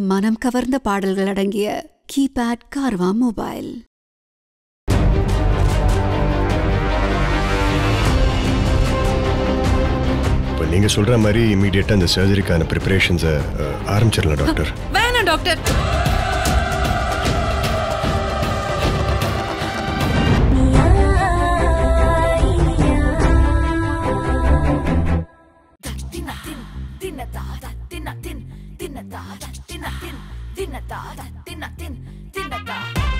மனம் கவர்ந்த பாடல்கள் அடங்கிய கீபேட் கார்வா மொபைல் இப்போ நீங்கள் சொல்கிற மாதிரி இமீடியட்டாக இந்த சர்ஜரிக்கான ப்ரிப்பரேஷன்ஸை ஆரம்பிச்சிடலாம் டாக்டர் வேணாம் டாக்டர் தின்னதா தின்னதா தின்னதா தின்னதா தின்னதா